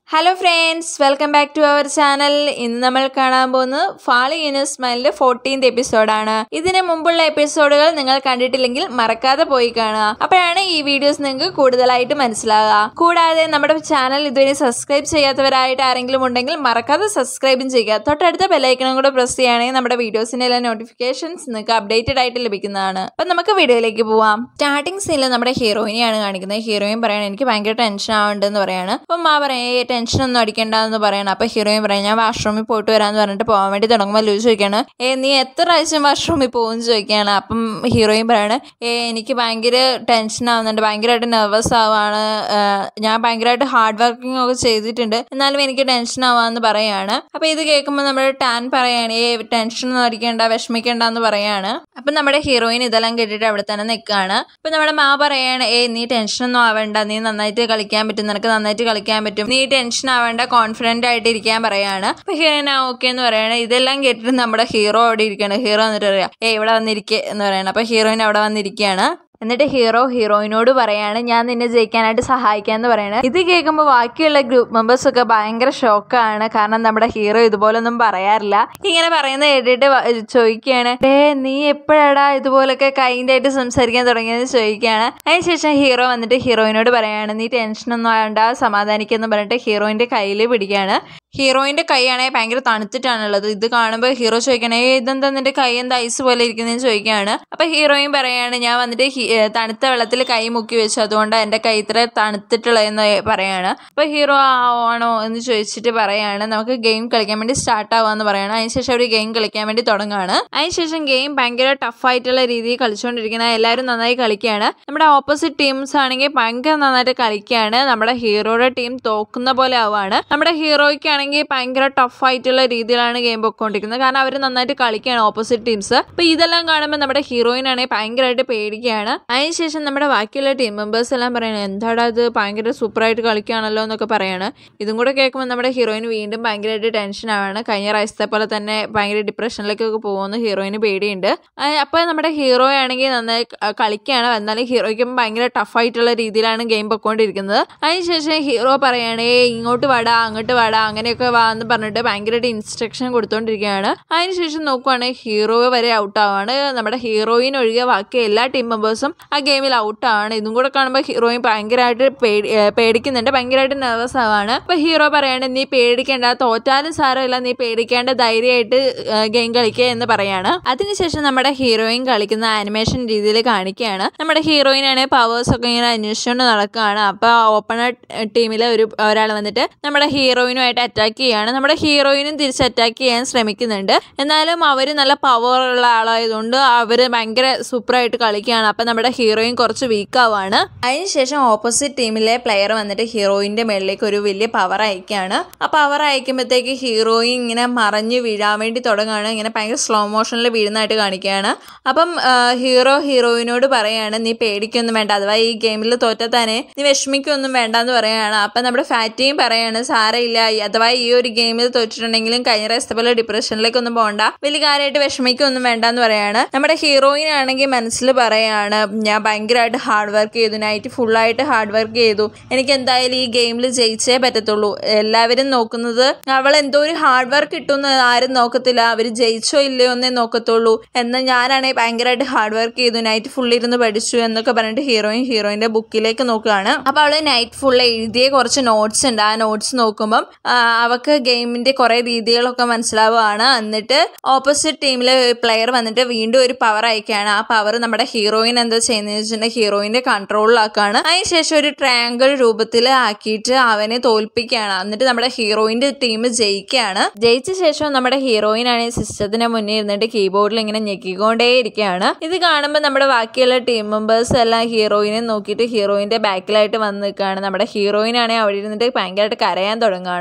hello friends welcome back to our channel ഇന്ന് നമ്മൾ കാണാൻ പോകുന്നത് ഫാളി യൂനിസ്മലിന്റെ ഫോർട്ടീൻത് എപ്പിസോഡാണ് ഇതിന് മുമ്പുള്ള എപ്പിസോഡുകൾ നിങ്ങൾ കണ്ടിട്ടില്ലെങ്കിൽ മറക്കാതെ പോയി കാണുക അപ്പോഴാണ് ഈ വീഡിയോസ് നിങ്ങൾക്ക് കൂടുതലായിട്ട് മനസ്സിലാകുക കൂടാതെ നമ്മുടെ ചാനൽ ഇതുവരെ സബ്സ്ക്രൈബ് ചെയ്യാത്തവരായിട്ട് ആരെങ്കിലും ഉണ്ടെങ്കിൽ മറക്കാതെ സബ്സ്ക്രൈബും ചെയ്യുക തൊട്ടടുത്ത ബെല്ലൈക്കണും കൂടെ പ്രസ് ചെയ്യുകയാണെങ്കിൽ നമ്മുടെ വീഡിയോസിന്റെ എല്ലാ നോട്ടിഫിക്കേഷൻസ് നിങ്ങൾക്ക് അപ്ഡേറ്റഡ് ആയിട്ട് ലഭിക്കുന്നതാണ് അപ്പൊ നമുക്ക് വീഡിയോയിലേക്ക് പോവാം സ്റ്റാർട്ടിംഗ് സീനിൽ നമ്മുടെ ഹീറോയിനെയാണ് കാണിക്കുന്നത് ഹീറോയിൻ പറയണം എനിക്ക് ഭയങ്കര ടെൻഷൻ ആവുന്നുണ്ടെന്ന് പറയാണ് അപ്പം മാ പറയാം ടെൻഷൻ ഒന്നും അടിക്കണ്ട എന്ന് പറയണം അപ്പൊ ഹീറോയിൻ പറയാം ഞാൻ വാഷ്റൂമിൽ പോയിട്ട് വരാന്ന് പറഞ്ഞിട്ട് പോകാൻ വേണ്ടി തുടങ്ങുമ്പോൾ ലൂസ് ചോദിക്കാണ് ഏ നീ എത്ര പ്രാവശ്യം വാഷ്റൂമിൽ പോകുമെന്ന് ചോദിക്കുകയാണ് അപ്പം ഹീറോയിൻ പറയാണ് ഏ എനിക്ക് ഭയങ്കര ടെൻഷൻ ആവുന്നുണ്ട് ഭയങ്കരമായിട്ട് നെർവസ് ആവാണ് ആ, ഞാൻ ഭയങ്കരമായിട്ട് ഹാർഡ് വർക്കിംഗ് ഒക്കെ ചെയ്തിട്ടുണ്ട് എന്നാലും എനിക്ക് ടെൻഷൻ ആവാന്ന് പറയാണ് അപ്പൊ ഇത് കേൾക്കുമ്പോൾ നമ്മുടെ ടാൻ പറയാണ് ഏ ടെൻഷൻ ഒന്നും അടിക്കണ്ട വിഷമിക്കണ്ട എന്ന് പറയാണ് അപ്പൊ നമ്മുടെ ഹീറോയിൻ ഇതെല്ലാം കേട്ടിട്ട് അവിടെ തന്നെ നിൽക്കുകയാണ് അപ്പൊ നമ്മുടെ മാ പറയാണ് ഏ നീ ടെൻഷൻ ഒന്നും ആവണ്ട നീ നന്നായിട്ട് കളിക്കാൻ പറ്റും നിനക്ക് നന്നായിട്ട് കളിക്കാൻ പറ്റും നീ ടെൻഷൻ ആവേണ്ട കോൺഫിഡന്റ് ആയിട്ട് ഇരിക്കാൻ പറയാണ് അപ്പൊ ഹീറോയിൻ ആ ഓക്കെ എന്ന് പറയാണ് ഇതെല്ലാം കേട്ടിട്ട് നമ്മുടെ ഹീറോ അവിടെ ഇരിക്കുകയാണ് ഹീറോ എന്നിട്ട് പറയാം ഏ ഇവിടെ വന്നിരിക്കേ എന്ന് പറയണം അപ്പൊ ഹീറോയിൻ അവിടെ വന്നിരിക്കുകയാണ് എന്നിട്ട് ഹീറോ ഹീറോയിനോട് പറയാണ് ഞാൻ നിന്നെ ജയിക്കാനായിട്ട് സഹായിക്കാന്ന് പറയണത് ഇത് കേൾക്കുമ്പോൾ ബാക്കിയുള്ള ഗ്രൂപ്പ് മെമ്പേഴ്സ് ഒക്കെ ഭയങ്കര ഷോക്കാണ് കാരണം നമ്മുടെ ഹീറോ ഇതുപോലൊന്നും പറയാറില്ല ഇങ്ങനെ പറയുന്ന കേട്ടിട്ട് വ- ചോദിക്കുകയാണ് ഏ നീ എപ്പോഴാടാ ഇതുപോലൊക്കെ കൈൻഡ് ആയിട്ട് സംസാരിക്കാൻ തുടങ്ങിയെന്ന് ചോദിക്കുകയാണ് അതിനുശേഷം ഹീറോ വന്നിട്ട് ഹീറോയിനോട് പറയാണ് നീ ടെൻഷനൊന്നും വേണ്ട സമാധാനിക്കെന്ന് പറഞ്ഞിട്ട് ഹീറോയിന്റെ കയ്യിൽ പിടിക്കുകയാണ് ഹീറോയിന്റെ കൈയാണെങ്കിൽ ഭയങ്കര തണുത്തിട്ടാണുള്ളത് ഇത് കാണുമ്പോൾ ഹീറോ ചോദിക്കണേ "ഏയ് ഇതെന്താ നിന്റെ കൈ എന്താ ഐസ് പോലെ ഇരിക്കുന്നതെന്ന് ചോദിക്കുകയാണ് അപ്പൊ ഹീറോയിൻ പറയാണ് ഞാൻ വന്നിട്ട് ഹി- ഏ, തണുത്ത വെള്ളത്തിൽ കൈ മുക്കി വെച്ചു അതുകൊണ്ട് എന്റെ കൈ ഇത്ര തണുത്തിട്ടുള്ളതെന്ന് പറയാണ് അപ്പൊ ഹീറോ ആണോ എന്ന് ചോദിച്ചിട്ട് പറയാണ് നമുക്ക് ഗെയിം കളിക്കാൻ വേണ്ടി സ്റ്റാർട്ട് ആവാന്ന് പറയാണ് അതിനുശേഷം അവർ ഗെയിം കളിക്കാൻ വേണ്ടി തുടങ്ങുകയാണ് അതിനുശേഷം ഗെയിം ഭയങ്കര ടഫ് ആയിട്ടുള്ള രീതിയിൽ കളിച്ചുകൊണ്ടിരിക്കുന്ന എല്ലാവരും നന്നായി കളിക്കുകയാണ് നമ്മുടെ ഓപ്പോസിറ്റ് ടീംസ് ആണെങ്കിൽ ഭയങ്കര നന്നായിട്ട് കളിക്കുകയാണ് നമ്മുടെ ഹീറോയുടെ ടീം തോക്കുന്ന പോലെ ആവുകയാണ് നമ്മുടെ ഹീറോയ്ക്ക് ആണെങ്കിൽ ഭയങ്കര ടഫ് ആയിട്ടുള്ള രീതിയിലാണ് ഗെയിം പൊയ്ക്കൊണ്ടിരിക്കുന്നത് കാരണം അവർ നന്നായിട്ട് കളിക്കുകയാണ് ഓപ്പോസിറ്റ് ടീംസ് അപ്പൊ ഇതെല്ലാം കാണുമ്പോൾ നമ്മുടെ ഹീറോയിൻ ആണെങ്കിൽ ഭയങ്കരമായിട്ട് പേടിക്കുകയാണ് അതിനുശേഷം നമ്മുടെ ബാക്കിയുള്ള ടീം മെമ്പേഴ്സ് എല്ലാം പറയണത് എന്താടാ ഇത് ഭയങ്കര സൂപ്പറായിട്ട് കളിക്കുകയാണല്ലോ എന്നൊക്കെ പറയാണ് ഇതും കൂടെ കേൾക്കുമ്പോൾ നമ്മുടെ ഹീറോയിൻ വീണ്ടും ഭയങ്കരമായിട്ട് ടെൻഷൻ ആവാണ് കഴിഞ്ഞ പ്രാവശ്യത്തെ പോലെ തന്നെ ഭയങ്കര ഡിപ്രഷനിലേക്കൊക്കെ പോകുന്ന ഹീറോയിന് പേടിയുണ്ട് അപ്പോൾ നമ്മുടെ ഹീറോ ആണെങ്കിൽ നന്നായി ക- കളിക്കുകയാണ് എന്നാലും ഹീറോയ്ക്കും ഭയങ്കര ടഫായിട്ടുള്ള രീതിയിലാണ് ഗെയിം പൊയ്ക്കൊണ്ടിരിക്കുന്നത് അതിനുശേഷം ഹീറോ പറയാണ് "ഏയ് ഇങ്ങോട്ട് വാടാ അങ്ങോട്ട് വാടാ അങ്ങനെയൊക്കെ വാ എന്ന് പറഞ്ഞിട്ട് ഭയങ്കരമായിട്ട് ഇൻസ്ട്രക്ഷൻ കൊടുത്തോണ്ടിരിക്കുകയാണ് അതിനുശേഷം നോക്കുവാണെങ്കിൽ ഹീറോ വരെ ഔട്ട് ആവാണ് നമ്മുടെ ഹീറോയിൻ ഒഴികെ ബാക്കി എല്ലാ ടീം മെമ്പേഴ്സും ആ ഗെയിമിൽ ഔട്ട് ആവാണ് ഇതും കൂടെ കാണുമ്പോൾ ഹീറോയിൻ ഭയങ്കരമായിട്ട് പേടി ഏ, പേടിക്കുന്നുണ്ട് ഭയങ്കരമായിട്ട് നെർവസ് ആവാണ് അപ്പൊ ഹീറോ പറയാണ് നീ പേടിക്കേണ്ട തോറ്റാലും സാരമില്ല നീ പേടിക്കേണ്ട ധൈര്യമായിട്ട് ഗെയിം കളിക്കുക എന്ന് പറയാണ് അതിനുശേഷം നമ്മുടെ ഹീറോയിൻ കളിക്കുന്ന ആനിമേഷൻ രീതിയിൽ കാണിക്കുകയാണ് നമ്മുടെ ഹീറോയിനാണ് പവേഴ്സ് ഒക്കെ ഇങ്ങനെ അന്വേഷിച്ചുകൊണ്ട് നടക്കുകയാണ് അപ്പൊ ഓപ്പണർ ടീമിലെ ഒരു ഒരാൾ വന്നിട്ട് നമ്മുടെ ഹീറോയിനുമായിട്ട് അറ്റാക്ക് ചെയ്യാണ് നമ്മുടെ ഹീറോയിനും തിരിച്ച് അറ്റാക്ക് ചെയ്യാൻ ശ്രമിക്കുന്നുണ്ട് എന്നാലും അവർ നല്ല പവർ ഉള്ള ആളായതുകൊണ്ട് അവർ ഭയങ്കര സൂപ്പറായിട്ട് കളിക്കുകയാണ് അപ്പൊ നമ്മുടെ ഹീറോയിൻ കുറച്ച് വീക്ക് ആവാണ് അതിനുശേഷം ഓപ്പോസിറ്റ് ടീമിലെ പ്ലെയർ വന്നിട്ട് ഹീറോയിന്റെ മേളിലേക്ക് ഒരു വലിയ പവർ അയക്കുകയാണ് ആ പവർ അയക്കുമ്പോഴത്തേക്ക് ഹീറോയിൻ ഇങ്ങനെ മറഞ്ഞു വീഴാൻ വേണ്ടി തുടങ്ങുകയാണ് ഇങ്ങനെ ഭയങ്കര സ്ലോ മോഷനിൽ വീഴുന്നതായിട്ട് കാണിക്കുകയാണ് അപ്പം ആ, ഹീറോ ഹീറോയിനോട് പറയാണ് നീ പേടിക്കൊന്നും വേണ്ട അഥവാ ഈ ഗെയിമിൽ തോറ്റാൽ തന്നെ നീ വിഷമിക്കൊന്നും വേണ്ട എന്ന് പറയാണ് അപ്പം നമ്മുടെ ഫാറ്റിയും പറയാണ് സാരയില്ല ഈ- അഥവാ ഈ ഒരു ഗെയിമിൽ തോറ്റിട്ടുണ്ടെങ്കിലും കഴിഞ്ഞ പ്രാവശ്യത്തെ പോലെ ഡിപ്രഷനിലേക്കൊന്നും പോകണ്ട വലിയ കാര്യമായിട്ട് വിഷമിക്കൊന്നും വേണ്ട എന്ന് പറയാണ് നമ്മുടെ ഹീറോയിൻ ആണെങ്കിൽ മനസ്സിൽ പറയാണ് ഞാൻ ഭയങ്കരമായിട്ട് ഹാർഡ് വർക്ക് ചെയ്തു നൈറ്റ് ഫുള്ളായിട്ട് ഹാർഡ് വർക്ക് ചെയ്തു എനിക്ക് എന്തായാലും ഈ ഗെയിമിൽ ജയിച്ചേ പറ്റത്തുള്ളൂ എല്ലാവരും നോക്കുന്നത് അവൾ എന്തോ ഒരു ഹാർഡ് വർക്ക് കിട്ടുമെന്ന് ആരും നോക്കത്തില്ല അവർ ജയിച്ചോ ഇല്ലയോ എന്നേ നോക്കത്തുള്ളൂ എന്നാൽ ഞാനാണെങ്കിൽ ഭയങ്കരമായിട്ട് ഹാർഡ് വർക്ക് ചെയ്തു നൈറ്റ് ഫുൾ ഇരുന്ന് പഠിച്ചു എന്നൊക്കെ പറഞ്ഞിട്ട് ഹീറോയിൻ ഹീറോയിന്റെ ബുക്കിലേക്ക് നോക്കുകയാണ് അപ്പൊ അവള് നൈറ്റ് ഫുൾ എഴുതിയ കുറച്ച് നോട്ട്സ് ഉണ്ട് ആ നോട്ട്സ് നോക്കുമ്പം ആ, അവക്ക് ഗെയിമിന്റെ കുറെ രീതികളൊക്കെ മനസ്സിലാവുകയാണ് എന്നിട്ട് ഓപ്പോസിറ്റ് ടീമിലെ പ്ലെയർ വന്നിട്ട് വീണ്ടും ഒരു പവർ അയക്കുകയാണ് ആ പവർ നമ്മുടെ ഹീറോയിൻ എന്താ ചെയ്യുന്നത് വെച്ചിട്ടുണ്ടെങ്കിൽ ഹീറോയിന്റെ കൺട്രോളിലാക്കാണ് അതിനുശേഷം ഒരു ട്രയാങ്കിൾ രൂപത്തിൽ ആക്കിയിട്ട് അവനെ തോൽപ്പിക്കുകയാണ് എന്നിട്ട് നമ്മുടെ ഹീറോയിന്റെ ടീം ജയിക്കുകയാണ് ജയിച്ച ശേഷം നമ്മുടെ ഹീറോയിൻ ആണെങ്കിൽ സിസ്റ്റത്തിന് മുന്നേ ഇരുന്നിട്ട് കീബോർഡിൽ ഇങ്ങനെ ഞെക്കിക്കൊണ്ടേ ഇരിക്കുകയാണ് ഇത് കാണുമ്പോൾ നമ്മുടെ ബാക്കിയുള്ള ടീം മെമ്പേഴ്സ് എല്ലാം ഹീറോയിനെ നോക്കിയിട്ട് ഹീറോയിന്റെ ബാക്കിലായിട്ട് വന്ന് നിൽക്കുകയാണ് നമ്മുടെ ഹീറോയിൻ ആണെങ്കിൽ അവിടെ ഇരുന്നിട്ട് ഭയങ്കരമായിട്ട് കരയാൻ തുടങ്ങുകയാണ് അപ്പൊ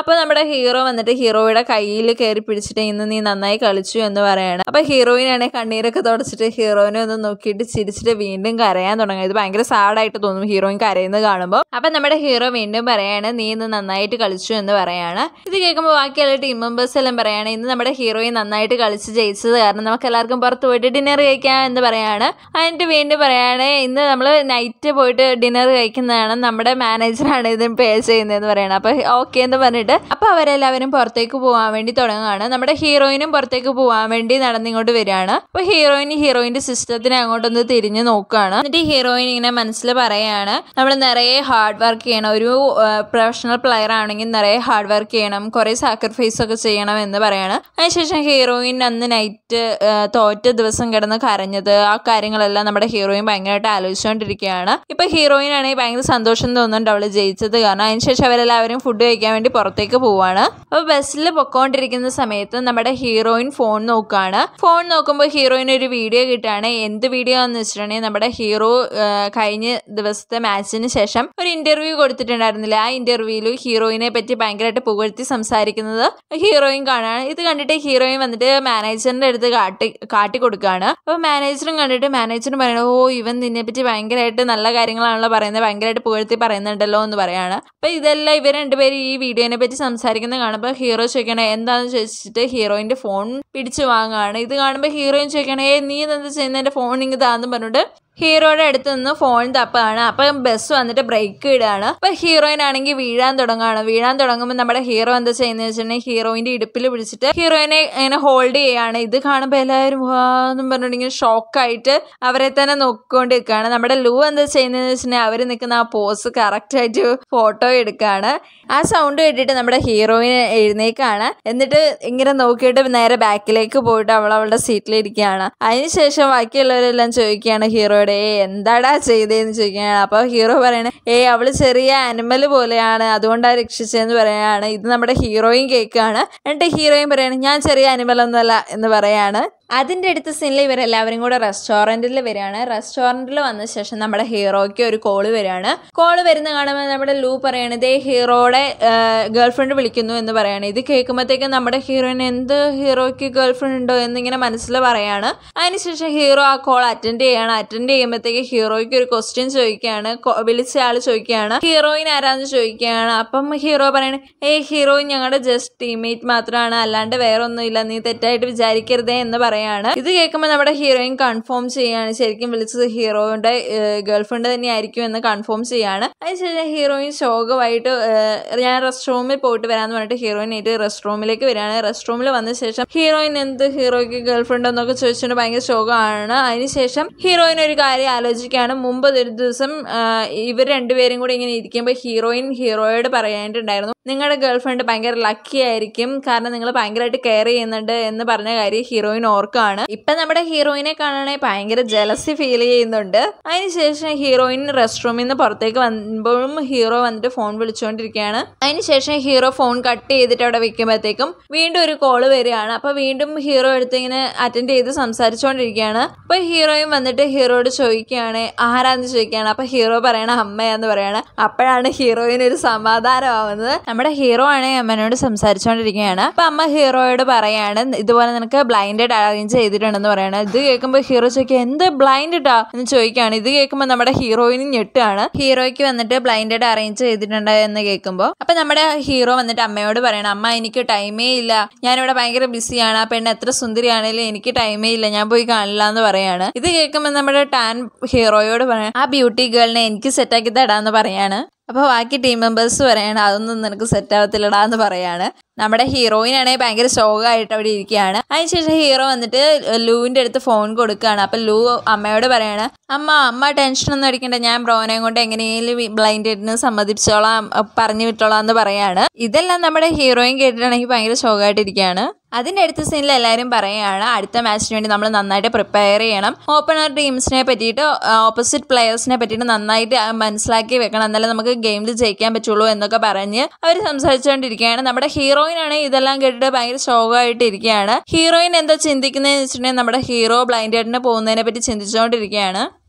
അപ്പോൾ നമ്മുടെ ഹീറോ വന്നിട്ട് ഹീറോയുടെ കയ്യിൽ കയറി പിടിച്ചിട്ട് ഇന്ന് നീ നന്നായി കളിച്ചു എന്ന് പറയാണ് അപ്പോൾ ഹീറോയിനാണെങ്കിൽ കണ്ണീരൊക്കെ തുടച്ചിട്ട് ഹീറോയിനെ ഒന്ന് നോക്കിയിട്ട് ചിരിച്ചിട്ട് വീണ്ടും കരയാൻ തുടങ്ങും ഇത് ഭയങ്കര സാഡായിട്ട് തോന്നും ഹീറോയിൻ കരയുന്നത് കാണുമ്പോൾ അപ്പം നമ്മുടെ ഹീറോ വീണ്ടും പറയാണ് നീ ഇന്ന് നന്നായിട്ട് കളിച്ചു എന്ന് പറയാണ് ഇത് കേൾക്കുമ്പോൾ ബാക്കിയുള്ള ടീം മെമ്പേഴ്സ് എല്ലാം പറയാണ് ഇന്ന് നമ്മുടെ ഹീറോയിൻ നന്നായിട്ട് കളിച്ച് ജയിച്ചത് കാരണം നമുക്ക് എല്ലാവർക്കും പുറത്ത് പോയിട്ട് ഡിന്നർ കഴിക്കാം എന്ന് പറയാണ് എന്നിട്ട് വീണ്ടും പറയാണ് ഇന്ന് നമ്മൾ നൈറ്റ് പോയിട്ട് ഡിന്നർ കഴിക്കുന്നതാണ് നമ്മുടെ മാനേജറാണ് ഇത് പേ ചെയ്യുന്നതെന്ന് പറയണം അപ്പോൾ ഓക്കെ എന്ന് പറഞ്ഞിട്ട് അപ്പോൾ അവരെല്ലാവരും പുറത്തേക്ക് പോകാൻ വേണ്ടി തുടങ്ങുകയാണ് നമ്മുടെ ഹീറോയിനും പുറത്തേക്ക് പോകാൻ വേണ്ടി നടന്നിങ്ങോട്ട് വരികയാണ് അപ്പോൾ ഹീറോയിൻ ഹീറോയിൻ്റെ സിസ്റ്റത്തിനെ അങ്ങോട്ടൊന്ന് തിരിഞ്ഞു നോക്കുകയാണ് എന്നിട്ട് ഹീറോയിൻ ഇങ്ങനെ മനസ്സിൽ പറയാണ് നമ്മൾ നിറയെ ഹാർഡ് വർക്ക് ചെയ്യണം ഒരു പ്രൊഫഷണൽ പ്ലെയർ ആണെങ്കിൽ നിറയെ ഹാർഡ് വർക്ക് ചെയ്യണം കുറേ സാക്രിഫൈസ് ഒക്കെ ചെയ്യണം എന്ന് പറയാണ് അതിനുശേഷം ഹീറോയിൻ അന്ന് നൈറ്റ് തോറ്റ ദിവസം കിടന്ന് കരഞ്ഞത് ആ കാര്യങ്ങളെല്ലാം നമ്മുടെ ഹീറോയിൻ ഭയങ്കരമായിട്ട് ആലോചിച്ചുകൊണ്ടിരിക്കുകയാണ് ഇപ്പൊ ഹീറോയിൻ ആണെങ്കിൽ ഭയങ്കര സന്തോഷം തോന്നുന്നുണ്ട് അവള് ജയിച്ചത് കാരണം അതിനുശേഷം അവരെല്ലാവരും ഫുഡ് കഴിക്കാൻ വേണ്ടി പുറത്തേക്ക് പോവാണ് അപ്പൊ ബസ്സിൽ പൊക്കോണ്ടിരിക്കുന്ന സമയത്ത് നമ്മുടെ ഹീറോയിൻ ഫോൺ നോക്കുകയാണ് ഫോൺ നോക്കുമ്പോൾ ഹീറോയിൻ ഒരു വീഡിയോ കിട്ടുകയാണ് എന്ത് വീഡിയോ എന്ന് വെച്ചിട്ടുണ്ടെങ്കിൽ നമ്മുടെ ഹീറോ കഴിഞ്ഞ ദിവസത്തെ മാച്ചിന് ശേഷം ഒരു ഇന്റർവ്യൂ കൊടുത്തിട്ടുണ്ടായിരുന്നില്ല ആ ഇന്റർവ്യൂവിൽ ഹീറോയിനെ പറ്റി ഭയങ്കരമായിട്ട് പുകഴ്ത്തി സംസാരിക്കുന്നത് ഹീറോയിൻ കാണാണ് ഇത് കണ്ടിട്ട് ഹീറോയിൻ വന്നിട്ട് മാനേജറിന്റെ അടുത്ത് കാട്ടി കാട്ടി കൊടുക്കുകയാണ് അപ്പോൾ മാനേജറും കണ്ടിട്ട് മാനേജറും പറയണത് ഓ ഇവൻ നിന്നെ പറ്റി ഭയങ്കരമായിട്ട് നല്ല കാര്യങ്ങളാണല്ലോ പറയുന്നത് ഭയങ്കരമായിട്ട് പുകഴ്ത്തി പറയുന്നുണ്ടല്ലോ എന്ന് പറയാണ് അപ്പോൾ ഇതെല്ലാം ഇവർ രണ്ടുപേരും ഈ വീഡിയോനെ പറ്റി സംസാരിക്കുന്നത് കാണുമ്പോൾ ഹീറോ ചോദിക്കണേ എന്താണെന്ന് ചോദിച്ചിട്ട് ഹീറോയിന്റെ ഫോൺ പിടിച്ചു വാങ്ങുകയാണ് ഇത് കാണുമ്പോൾ ഹീറോയിൻ ചോദിക്കണേ ഏ നീ എന്താ ചെയ്യുന്നത് എൻ്റെ ഫോൺ ഇങ്ങ് താന്ന് പറഞ്ഞിട്ട് ഹീറോയുടെ അടുത്ത് നിന്ന് ഫോൺ തപ്പാണ് അപ്പം ബസ് വന്നിട്ട് ബ്രേക്ക് ഇടുകയാണ് അപ്പൊ ഹീറോയിൻ ആണെങ്കിൽ വീഴാൻ തുടങ്ങുകയാണ് വീഴാൻ തുടങ്ങുമ്പോൾ നമ്മുടെ ഹീറോ എന്താ ചെയ്യുന്നത് വെച്ചിട്ടുണ്ടെങ്കിൽ ഹീറോയിന്റെ ഇടുപ്പിൽ പിടിച്ചിട്ട് ഹീറോയിനെ ഇങ്ങനെ ഹോൾഡ് ചെയ്യാണ് ഇത് കാണുമ്പോൾ എല്ലാവരും എന്നും പറഞ്ഞിട്ട് ഇങ്ങനെ ഷോക്കായിട്ട് അവരെ തന്നെ നോക്കിക്കൊണ്ട് നിൽക്കുകയാണ് നമ്മുടെ ലൂ എന്താ ചെയ്യുന്നതെന്ന് വെച്ചിട്ടുണ്ടെങ്കിൽ അവർ നിൽക്കുന്ന ആ പോസ് കറക്റ്റ് ആയിട്ട് ഫോട്ടോ എടുക്കുകയാണ് ആ സൗണ്ട് കേട്ടിട്ട് നമ്മുടെ ഹീറോയിൻ എഴുന്നേക്കാണ് എന്നിട്ട് ഇങ്ങനെ നോക്കിയിട്ട് നേരെ ബാക്കിലേക്ക് പോയിട്ട് അവൾ അവളുടെ സീറ്റിലിരിക്കുകയാണ് അതിനുശേഷം ബാക്കിയുള്ളവരെല്ലാം ചോദിക്കുകയാണ് ഹീറോയുടെ ഏ എന്താടാ ചെയ്തതെന്ന് ചോദിക്കുകയാണ് അപ്പോൾ ഹീറോ പറയണേ ഏ അവള് ചെറിയ അനിമൽ പോലെയാണ് അതുകൊണ്ടാണ് രക്ഷിച്ചതെന്ന് പറയാണ് ഇത് നമ്മുടെ ഹീറോയും കേൾക്കുകയാണ് എന്നിട്ട് ഹീറോയും പറയാണ് ഞാൻ ചെറിയ അനിമൽ ഒന്നുമല്ല എന്ന് പറയാണ് അതിൻ്റെ അടുത്ത സീനിൽ ഇവരെല്ലാവരും കൂടെ റെസ്റ്റോറൻറ്റിൽ വരികയാണ് റെസ്റ്റോറൻറ്റിൽ വന്ന ശേഷം നമ്മുടെ ഹീറോയ്ക്ക് ഒരു കോള് വരികയാണ് കോള് വരുന്ന കാണുമ്പോൾ നമ്മുടെ ലൂ പറയാണ് ഇതേ ഹീറോയുടെ ഗേൾ ഫ്രണ്ട് വിളിക്കുന്നു എന്ന് പറയാണ് ഇത് കേൾക്കുമ്പോഴത്തേക്കും നമ്മുടെ ഹീറോയിന് എന്ത് ഹീറോയ്ക്ക് ഗേൾ ഫ്രണ്ട് ഉണ്ടോ എന്നിങ്ങനെ മനസ്സിൽ പറയാണ് അതിനുശേഷം ഹീറോ ആ കോൾ അറ്റൻഡ് ചെയ്യാണ് അറ്റൻഡ് ചെയ്യുമ്പോഴത്തേക്ക് ഹീറോയ്ക്ക് ഒരു ക്വസ്റ്റ്യൻ ചോദിക്കുകയാണ് കൊ- വിളിച്ച ആൾ ചോദിക്കുകയാണ് ഹീറോയിൻ ആരാന്ന് ചോദിക്കുകയാണ് അപ്പം ഹീറോ പറയണേ ഏയ് ഹീറോയിൻ ഞങ്ങളുടെ ജസ്റ്റ് ടീംമേറ്റ് മാത്രമാണ് അല്ലാണ്ട് വേറെ ഒന്നുമില്ല നീ തെറ്റായിട്ട് വിചാരിക്കരുതേ എന്ന് പറയാണ് ഇത് കേൾക്കുമ്പോൾ നമ്മുടെ ഹീറോയിൻ കൺഫേം ചെയ്യാണ് ശരിക്കും വിളിച്ചത് ഹീറോയുടെ ഗേൾ ഫ്രണ്ട് തന്നെയായിരിക്കും എന്ന് കൺഫേം ചെയ്യാണ് അതിനുശേഷം ഹീറോയിൻ ശോകമായിട്ട് ഏഹ്, ഞാൻ റെസ്റ്റ് റൂമിൽ പോയിട്ട് വരാമെന്ന് പറഞ്ഞിട്ട് ഹീറോയിൻ ആയിട്ട് റെസ്റ്റ് റൂമിലേക്ക് വരികയാണ് റെസ്റ്റ് റൂമിൽ വന്ന ശേഷം ഹീറോയിൻ എന്ത് ഹീറോയ്ക്ക് ഗേൾ ഫ്രണ്ട് എന്നൊക്കെ ചോദിച്ചുകൊണ്ട് ഭയങ്കര ശോകമാണ് അതിനുശേഷം ഹീറോയിൻ ഒരു കാര്യം ആലോചിക്കുകയാണ് മുമ്പ് ഒരു ദിവസം ആഹ്, ഇവർ രണ്ടുപേരും കൂടി ഇങ്ങനെ ഇരിക്കുമ്പോൾ ഹീറോയിൻ ഹീറോയോട് പറയാനായിട്ടുണ്ടായിരുന്നു നിങ്ങളുടെ ഗേൾ ഫ്രണ്ട് ഭയങ്കര ലക്കി ആയിരിക്കും കാരണം നിങ്ങൾ ഭയങ്കരമായിട്ട് കെയർ ചെയ്യുന്നുണ്ട് എന്ന് പറഞ്ഞ കാര്യം ഹീറോയിൻ ഓർക്കാണ് ഇപ്പൊ നമ്മുടെ ഹീറോയിനെ കാണാണെങ്കിൽ ഭയങ്കര ജലസി ഫീൽ ചെയ്യുന്നുണ്ട് അതിനുശേഷം ഹീറോയിൻ റെസ്റ്റ് റൂമിൽ നിന്ന് പുറത്തേക്ക് വന്നപ്പോഴും ഹീറോ വന്നിട്ട് ഫോൺ വിളിച്ചുകൊണ്ടിരിക്കുകയാണ് അതിനുശേഷം ഹീറോ ഫോൺ കട്ട് ചെയ്തിട്ട് അവിടെ വെക്കുമ്പോഴത്തേക്കും വീണ്ടും ഒരു കോള് വരികയാണ് അപ്പൊ വീണ്ടും ഹീറോ എടുത്ത് ഇങ്ങനെ അറ്റൻഡ് ചെയ്ത് സംസാരിച്ചുകൊണ്ടിരിക്കുകയാണ് അപ്പൊ ഹീറോയും വന്നിട്ട് ഹീറോയോട് ചോദിക്കുകയാണ് ആരാന്ന് ചോദിക്കുകയാണ് അപ്പൊ ഹീറോ പറയണ അമ്മയാന്ന് പറയാണ് അപ്പോഴാണ് ഹീറോയിന് ഒരു സമാധാനമാവുന്നത് നമ്മുടെ ഹീറോ ആണെങ്കിൽ അമ്മനോട് സംസാരിച്ചുകൊണ്ടിരിക്കുകയാണ് അപ്പൊ അമ്മ ഹീറോയോട് പറയാണ് ഇതുപോലെ നിനക്ക് ബ്ലൈൻഡഡ് അറേഞ്ച് ചെയ്തിട്ടുണ്ടെന്ന് പറയാണ് ഇത് കേൾക്കുമ്പോൾ ഹീറോ ചോദിക്കുക എന്ത് ബ്ലൈൻഡഡാ എന്ന് ചോദിക്കുകയാണ് ഇത് കേൾക്കുമ്പോൾ നമ്മുടെ ഹീറോയിനും ഞെട്ടാണ് ഹീറോയ്ക്ക് വന്നിട്ട് ബ്ലൈൻഡഡ് അറേഞ്ച് ചെയ്തിട്ടുണ്ട് എന്ന് കേൾക്കുമ്പോൾ അപ്പൊ നമ്മുടെ ഹീറോ വന്നിട്ട് അമ്മയോട് പറയണം അമ്മ എനിക്ക് ടൈമേ ഇല്ല ഞാനിവിടെ ഭയങ്കര ബിസിയാണ് ആ പെണ്ണ് എത്ര സുന്ദരിയാണെങ്കിലും എനിക്ക് ടൈമേ ഇല്ല ഞാൻ പോയി കാണില്ല എന്ന് പറയാണ് ഇത് കേൾക്കുമ്പോൾ നമ്മുടെ ടാൻ ഹീറോയോട് പറയാം ആ ബ്യൂട്ടി ഗേളിനെ എനിക്ക് സെറ്റാക്കി തടാന്ന് പറയാണ് അപ്പോൾ ബാക്കി ടീം മെമ്പേഴ്സ് പറയാണ് അതൊന്നും നിനക്ക് സെറ്റ് ആവത്തില്ലടാ എന്ന് പറയാണ് നമ്മുടെ ഹീറോയിൻ ആണെങ്കിൽ ഭയങ്കര ശോകമായിട്ട് അവിടെ ഇരിക്കുകയാണ് അതിനുശേഷം ഹീറോ വന്നിട്ട് ലൂവിൻ്റെ അടുത്ത് ഫോൺ കൊടുക്കുകയാണ് അപ്പം ലൂ അമ്മയോട് പറയാണ് അമ്മ അമ്മ ടെൻഷൻ ഒന്നും അടിക്കണ്ട ഞാൻ ബ്രോനെ കൊണ്ട് എങ്ങനെയെങ്കിലും ബ്ലൈൻഡഡിന് സമ്മതിപ്പിച്ചോളാം അഹ് പറഞ്ഞു വിട്ടോളാം എന്ന് പറയാണ് ഇതെല്ലാം നമ്മുടെ ഹീറോയിൻ കേട്ടിട്ടാണെങ്കിൽ ഭയങ്കര ശോകമായിട്ടിരിക്കുകയാണ് അതിൻ്റെ അടുത്ത സീനിൽ എല്ലാവരും പറയുകയാണ് അടുത്ത മാച്ചിന് വേണ്ടി നമ്മൾ നന്നായിട്ട് പ്രിപ്പയർ ചെയ്യണം ഓപ്പണർ ടീംസിനെ പറ്റിയിട്ട് ഓപ്പോസിറ്റ് പ്ലെയേഴ്സിനെ പറ്റിയിട്ട് നന്നായിട്ട് ആ, മനസ്സിലാക്കി വെക്കണം എന്നാലേ നമുക്ക് ഗെയിമിൽ ജയിക്കാൻ പറ്റുള്ളൂ എന്നൊക്കെ പറഞ്ഞ് അവർ സംസാരിച്ചുകൊണ്ടിരിക്കുകയാണ് നമ്മുടെ ഹീറോയിൻ ആണ് ഇതെല്ലാം കേട്ടിട്ട് ഭയങ്കര ശോകമായിട്ട് ഇരിക്കുകയാണ് ഹീറോയിൻ എന്താ ചിന്തിക്കുന്നതെന്ന് വെച്ചിട്ടുണ്ടെങ്കിൽ നമ്മുടെ ഹീറോ ബ്ലൈൻഡ് ആയിട്ടിന് പോകുന്നതിനെ പറ്റി ചിന്തിച്ചുകൊണ്ടിരിക്കുകയാണ്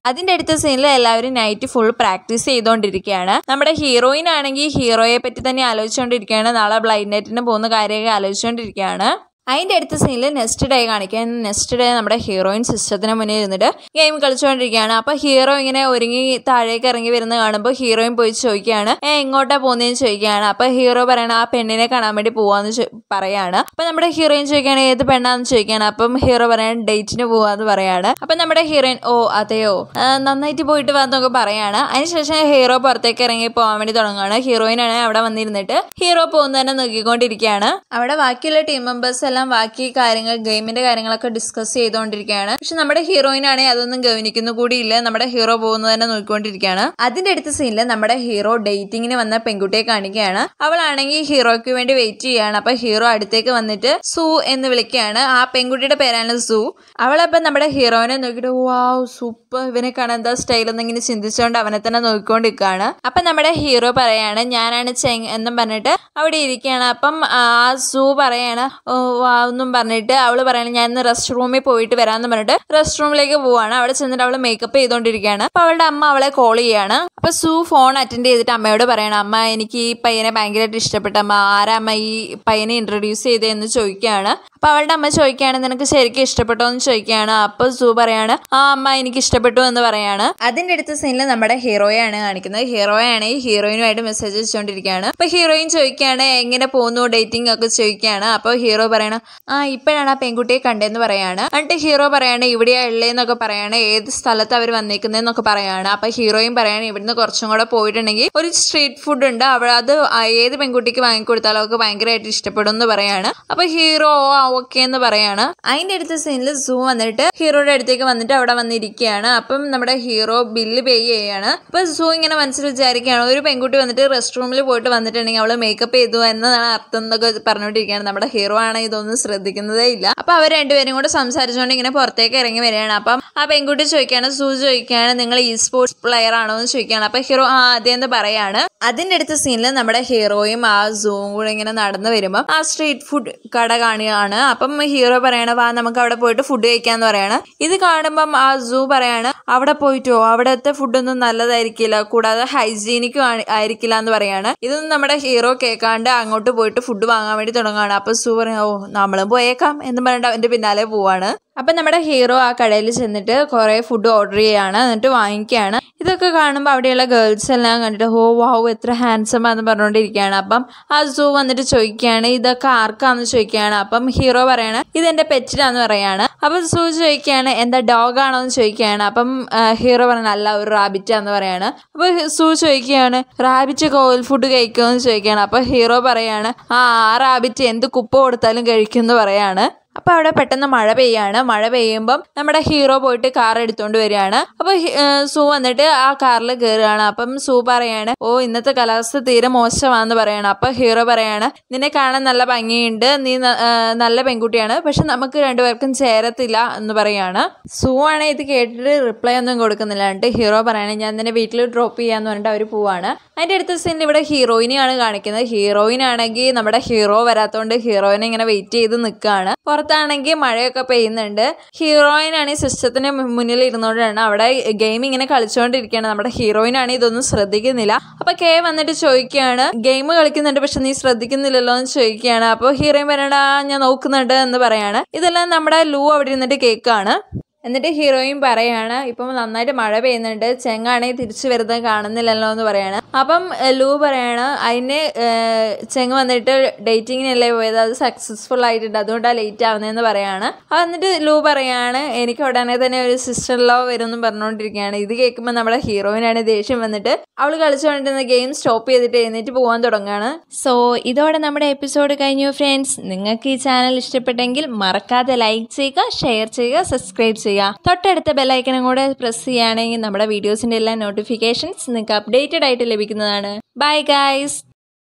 അതിന്റെ അടുത്ത സീനിൽ എല്ലാവരും നൈറ്റ് ഫുൾ പ്രാക്ടീസ് ചെയ്തുകൊണ്ടിരിക്കുകയാണ് നമ്മുടെ ഹീറോയിൻ ആണെങ്കിൽ ഹീറോയെ പറ്റി തന്നെ ആലോചിച്ചുകൊണ്ടിരിക്കുകയാണ് നാളെ ബ്ലൈൻഡ് നൈറ്റിന് പോകുന്ന കാര്യമൊക്കെ ആലോചിച്ചുകൊണ്ടിരിക്കുകയാണ് അതിൻ്റെ അടുത്ത സീനിൽ നെക്സ്റ്റ് ഡേ കാണിക്കാൻ നെക്സ്റ്റ് ഡേ നമ്മുടെ ഹീറോയിൻ സിസ്റ്റത്തിന് മുന്നിൽ ഇരുന്നിട്ട് ഗെയിം കളിച്ചുകൊണ്ടിരിക്കുകയാണ് അപ്പോൾ ഹീറോ ഇങ്ങനെ ഒരുങ്ങി താഴേക്ക് ഇറങ്ങി വരുന്ന കാണുമ്പോൾ ഹീറോയിൻ പോയി ചോദിക്കുകയാണ് ഏ എങ്ങോട്ടാ പോകുന്നതെന്ന് ചോദിക്കുകയാണ് അപ്പോൾ ഹീറോ പറയണ ആ പെണ്ണിനെ കാണാൻ വേണ്ടി പോവാന്ന് ചോ- പറയാണ് അപ്പം നമ്മുടെ ഹീറോയിൻ ചോദിക്കുകയാണ് ഏത് പെണ്ണാന്ന് ചോദിക്കുകയാണ് അപ്പം ഹീറോ പറയാണ് ഡേറ്റിന് പോവാന്ന് പറയാണ് അപ്പം നമ്മുടെ ഹീറോയിൻ ഓ അതെയോ ആ, നന്നായിട്ട് പോയിട്ട് വന്നൊക്കെ പറയാണ് അതിനുശേഷം ഹീറോ പുറത്തേക്ക് ഇറങ്ങി പോകാൻ വേണ്ടി തുടങ്ങുകയാണ് ഹീറോയിനാണ് അവിടെ വന്നിരുന്നിട്ട് ഹീറോ പോകുന്നതന്നെ നോക്കിക്കൊണ്ടിരിക്കുകയാണ് അവിടെ ബാക്കിയുള്ള ടീം മെമ്പേഴ്സ് എല്ലാം ബാക്കി കാര്യങ്ങൾ ഗെയിമിന്റെ കാര്യങ്ങളൊക്കെ ഡിസ്കസ് ചെയ്തുകൊണ്ടിരിക്കുകയാണ് പക്ഷെ നമ്മുടെ ഹീറോയിനാണെങ്കിൽ അതൊന്നും ഗവനിക്കുന്നു കൂടിയില്ല നമ്മുടെ ഹീറോ പോകുന്നത് തന്നെ നോക്കിക്കൊണ്ടിരിക്കുകയാണ് അതിന്റെ അടുത്ത സീനിൽ നമ്മുടെ ഹീറോ ഡേറ്റിങ്ങിന് വന്ന പെൺകുട്ടിയെ കാണിക്കുകയാണ് അവളാണെങ്കിൽ ഹീറോയ്ക്ക് വേണ്ടി വെയിറ്റ് ചെയ്യാണ് അപ്പൊ ഹീറോ അടുത്തേക്ക് വന്നിട്ട് സു എന്ന് വിളിക്കുകയാണ് ആ പെൺകുട്ടിയുടെ പേരാണ് സു അവളപ്പം നമ്മുടെ ഹീറോയിനെ നോക്കിയിട്ട് വാവ് സൂപ്പർ ഇവനെ കാണാൻ എന്താ സ്റ്റൈൽ എന്നിങ്ങനെ ചിന്തിച്ചുകൊണ്ട് അവനെ തന്നെ നോക്കിക്കൊണ്ടിരിക്കുകയാണ് അപ്പൊ നമ്മുടെ ഹീറോ പറയാണ് ഞാനാണ് ചെങ് എന്നും പറഞ്ഞിട്ട് അവിടെ ഇരിക്കുകയാണ് അപ്പം ആ സു പറയാണ് "ഓ, വാ എന്നും പറഞ്ഞിട്ട് അവള് പറയാണ് ഞാൻ ഇന്ന് റെസ്റ്റ് റൂമിൽ പോയിട്ട് വരാന്ന് പറഞ്ഞിട്ട് റെസ്റ്റ് റൂമിലേക്ക് പോവാണ് അവിടെ ചെന്നിട്ട് അവള് മേക്കപ്പ് ചെയ്തുകൊണ്ടിരിക്കുകയാണ് അപ്പൊ അവളുടെ അമ്മ അവളെ കോൾ ചെയ്യാണ് അപ്പൊ സു ഫോൺ അറ്റൻഡ് ചെയ്തിട്ട് അമ്മയോട് പറയണം അമ്മ എനിക്ക് ഈ പയ്യനെ ഭയങ്കരമായിട്ട് ഇഷ്ടപ്പെട്ട അമ്മ ആരാ അമ്മ ഈ പയ്യനെ ഇൻട്രൊഡ്യൂസ് ചെയ്തതെന്ന് ചോദിക്കുകയാണ് അപ്പൊ അവളുടെ അമ്മ ചോദിക്കുകയാണ് നിനക്ക് ശരിക്കും ഇഷ്ടപ്പെട്ടോ എന്ന് ചോദിക്കുകയാണ് അപ്പൊ സു പറയാണ് ആ അമ്മ എനിക്ക് ഇഷ്ടപ്പെട്ടു എന്ന് പറയാണ് അതിന്റെ അടുത്ത സീനിൽ നമ്മുടെ ഹീറോയാണ് കാണിക്കുന്നത് ഹീറോയാണ് ഈ ഹീറോയിനുമായിട്ട് മെസ്സേജ് വെച്ചുകൊണ്ടിരിക്കുകയാണ് അപ്പൊ ഹീറോയിൻ ചോദിക്കുകയാണ് എങ്ങനെ പോകുന്നു ഡേറ്റിംഗ് ഒക്കെ ചോദിക്കുകയാണ് അപ്പൊ ഹീറോ പറയണം ആ ഇപ്പോഴാണ് ആ പെൺകുട്ടിയെ കണ്ടതെന്ന് പറയാണ് എന്നിട്ട് ഹീറോ പറയാണ് ഇവിടെയാ ഉള്ളേന്നൊക്കെ പറയാണ് ഏത് സ്ഥലത്ത് അവർ വന്നേക്കുന്നതെന്നൊക്കെ പറയാണ് അപ്പൊ ഹീറോയിൻ പറയാണ് ഇവിടുന്ന് കുറച്ചും കൂടെ പോയിട്ടുണ്ടെങ്കിൽ ഒരു സ്ട്രീറ്റ് ഫുഡ് ഉണ്ട് അവിടെ അത് ആ ഏത് പെൺകുട്ടിക്ക് വാങ്ങിക്കൊടുത്താലും അവർക്ക് ഭയങ്കരമായിട്ട് ഇഷ്ടപ്പെടും എന്ന് പറയാണ് അപ്പൊ ഹീറോ ആ ഓക്കെ എന്ന് പറയാണ് അതിന്റെ അടുത്ത സീനിൽ സൂ വന്നിട്ട് ഹീറോയുടെ അടുത്തേക്ക് വന്നിട്ട് അവിടെ വന്നിരിക്കുകയാണ് അപ്പം നമ്മുടെ ഹീറോ ബില്ല് പേ ചെയ്യാണ് അപ്പൊ സൂ ഇങ്ങനെ മനസ്സിൽ വിചാരിക്കുകയാണ് ഒരു പെൺകുട്ടി വന്നിട്ട് റെസ്റ്റ് റൂമിൽ പോയിട്ട് വന്നിട്ടുണ്ടെങ്കിൽ അവള് മേക്കപ്പ് ചെയ്തു എന്നതാണ് അർത്ഥം എന്നൊക്കെ പറഞ്ഞുകൊണ്ടിരിക്കുകയാണ് നമ്മുടെ ഹീറോ ആണ് ഇതൊന്നും ശ്രദ്ധിക്കുന്നതേ ഇല്ല അപ്പൊ അവർ രണ്ടുപേരും കൂടെ സംസാരിച്ചുകൊണ്ട് ഇങ്ങനെ പുറത്തേക്ക് ഇറങ്ങി വരികയാണ് അപ്പം ആ പെൺകുട്ടി ചോദിക്കുകയാണ് സൂ ചോദിക്കുകയാണ് നിങ്ങൾ ഈ സ്പോർട്സ് പ്ലെയർ ആണോ എന്ന് ചോദിക്കുകയാണ് അപ്പൊ ഹീറോ ആ അതെന്ന് പറയാണ് അതിന്റെ അടുത്ത സീനിൽ നമ്മുടെ ഹീറോയും ആ സൂവും കൂടെ ഇങ്ങനെ നടന്നു വരുമ്പോൾ ആ സ്ട്രീറ്റ് ഫുഡ് കട കാണുകയാണ് അപ്പം ഹീറോ പറയണ വാ നമുക്ക് അവിടെ പോയിട്ട് ഫുഡ് കഴിക്കാന്ന് പറയാണ് ഇത് കാണുമ്പം ആ സൂ പറയാണ് അവിടെ പോയിട്ടോ അവിടത്തെ ഫുഡൊന്നും നല്ലതായിരിക്കില്ല കൂടാതെ ഹൈജീനിക്കും ആയിരിക്കില്ല എന്ന് പറയാണ് ഇതൊന്നും നമ്മുടെ ഹീറോ കേൾക്കാണ്ട് അങ്ങോട്ട് പോയിട്ട് ഫുഡ് വാങ്ങാൻ വേണ്ടി തുടങ്ങുകയാണ് അപ്പൊ സൂ പറയാം ഓ നമ്മളും പോയേക്കാം എന്ന് പറഞ്ഞിട്ട് അവന്റെ പിന്നാലെ പോവാണ് അപ്പം നമ്മുടെ ഹീറോ ആ കടയിൽ ചെന്നിട്ട് കുറേ ഫുഡ് ഓർഡർ ചെയ്യാണ് എന്നിട്ട് വാങ്ങിക്കുകയാണ് ഇതൊക്കെ കാണുമ്പോൾ അവിടെയുള്ള ഗേൾസ് എല്ലാം കണ്ടിട്ട് ഹോ വാവ് എത്ര ഹാൻസം ആണെന്ന് പറഞ്ഞുകൊണ്ടിരിക്കുകയാണ് അപ്പം ആ സൂ വന്നിട്ട് ചോദിക്കുകയാണ് ഇതൊക്കെ ആർക്കാന്ന് ചോദിക്കുകയാണ് അപ്പം ഹീറോ പറയാണ് ഇതെന്റെ പെറ്റിനാന്ന് പറയാണ് അപ്പം സൂ ചോദിക്കുകയാണ് എന്താ ഡോഗ് ആണോ എന്ന് ചോദിക്കുകയാണ് അപ്പം ആ, ഹീറോ പറയണ അല്ല ഒരു റാബിറ്റാന്ന് പറയാണ് അപ്പൊ സൂ ചോദിക്കുകയാണ് റാബിറ്റ് കോയിൽ ഫുഡ് കഴിക്കുമെന്ന് ചോദിക്കുകയാണ് അപ്പൊ ഹീറോ പറയാണ് ആ ആ റാബിറ്റ് എന്ത് കുപ്പ കൊടുത്താലും കഴിക്കുമെന്ന് പറയാണ് അപ്പൊ അവിടെ പെട്ടെന്ന് മഴ പെയ്യാണ് മഴ പെയ്യുമ്പം നമ്മുടെ ഹീറോ പോയിട്ട് കാർ എടുത്തോണ്ട് വരികയാണ് അപ്പൊ ഹി- ഏർ സൂ വന്നിട്ട് ആ കാറിൽ കയറുകയാണ് അപ്പം സൂ പറയാണ് ഓ ഇന്നത്തെ കാലാവസ്ഥ തീരെ മോശമാണെന്ന് പറയാണ് അപ്പൊ ഹീറോ പറയാണ് നിന്നെ കാണാൻ നല്ല ഭംഗിയുണ്ട് നീ ന- ഏർ നല്ല പെൺകുട്ടിയാണ് പക്ഷെ നമുക്ക് രണ്ടുപേർക്കും ചേരത്തില്ല എന്ന് പറയാണ് സൂ ആണ് ഇത് കേട്ടിട്ട് റിപ്ലൈ ഒന്നും കൊടുക്കുന്നില്ല എന്നിട്ട് ഹീറോ പറയാണ് ഞാൻ നിന്നെ വീട്ടിൽ ഡ്രോപ്പ് ചെയ്യാന്ന് പറഞ്ഞിട്ട് അവർ പോവാണ് അതിന്റെ അടുത്ത സീനിൽ ഇവിടെ ഹീറോയിനെയാണ് കാണിക്കുന്നത് ഹീറോയിൻ ആണെങ്കിൽ നമ്മുടെ ഹീറോ വരാത്തോണ്ട് ഹീറോയിനെ ഇങ്ങനെ വെയിറ്റ് ചെയ്ത് നിൽക്കുകയാണ് പുറത്താണെങ്കിൽ മഴയൊക്കെ പെയ്യുന്നുണ്ട് ഹീറോയിൻ ആണ് ഈ സിസ്റ്റത്തിന് മുന്നിൽ ഇരുന്നുകൊണ്ടാണ് അവിടെ ഗെയിം ഇങ്ങനെ കളിച്ചുകൊണ്ടിരിക്കുകയാണ് നമ്മുടെ ഹീറോയിൻ ആണ് ഇതൊന്നും ശ്രദ്ധിക്കുന്നില്ല അപ്പൊ കെ വന്നിട്ട് ചോദിക്കുകയാണ് ഗെയിം കളിക്കുന്നുണ്ട് പക്ഷെ നീ ശ്രദ്ധിക്കുന്നില്ലല്ലോ എന്ന് ചോദിക്കുകയാണ് അപ്പോൾ ഹീറോയിൻ പറയണ "ആ, ഞാൻ നോക്കുന്നുണ്ട് എന്ന് പറയാണ് ഇതെല്ലാം നമ്മുടെ ലൂ അവിടെ ഇരുന്നിട്ട് കേൾക്കാണ് എന്നിട്ട് ഹീറോയിൻ പറയാണ് ഇപ്പം നന്നായിട്ട് മഴ പെയ്യുന്നുണ്ട് ചെങ്ങാണെങ്കിൽ തിരിച്ചു വരുന്നത് കാണുന്നില്ലല്ലോ എന്ന് പറയാണ് അപ്പം ഏഹ്, ലൂ പറയാണ് അതിന് ഏഹ്, ചെങ്ങ് വന്നിട്ട് ഡേറ്റിങ്ങിനല്ലേ പോയത് അത് സക്സസ്ഫുൾ ആയിട്ടുണ്ട് അതുകൊണ്ടാണ് ലേറ്റ് ആവുന്നതെന്ന് പറയാണ് അത് എന്നിട്ട് ലൂ പറയാണ് എനിക്ക് ഉടനെ തന്നെ ഒരു സിസ്റ്റർ ലോ വരുമെന്നും പറഞ്ഞുകൊണ്ടിരിക്കുകയാണ് ഇത് കേൾക്കുമ്പോൾ നമ്മുടെ ഹീറോയിനാണ് ദേഷ്യം വന്നിട്ട് അവൾ കളിച്ചുകൊണ്ടിരുന്ന ഗെയിം സ്റ്റോപ്പ് ചെയ്തിട്ട് എഴുന്നേറ്റ് പോകാൻ തുടങ്ങുകയാണ് സോ ഇതോടെ നമ്മുടെ എപ്പിസോഡ് കഴിഞ്ഞു ഫ്രണ്ട്സ് നിങ്ങൾക്ക് ഈ ചാനൽ ഇഷ്ടപ്പെട്ടെങ്കിൽ മറക്കാതെ ലൈക്ക് ചെയ്യുക ഷെയർ ചെയ്യുക സബ്സ്ക്രൈബ് ചെയ്യുക തൊട്ടടുത്ത ബെല്ലൈക്കനും കൂടെ പ്രസ് ചെയ്യുകയാണെങ്കിൽ നമ്മുടെ വീഡിയോസിൻ്റെ എല്ലാ നോട്ടിഫിക്കേഷൻസ് നിങ്ങൾക്ക് അപ്ഡേറ്റഡ് ആയിട്ട് ലഭിക്കുന്നതാണ് ബൈ ഗൈസ്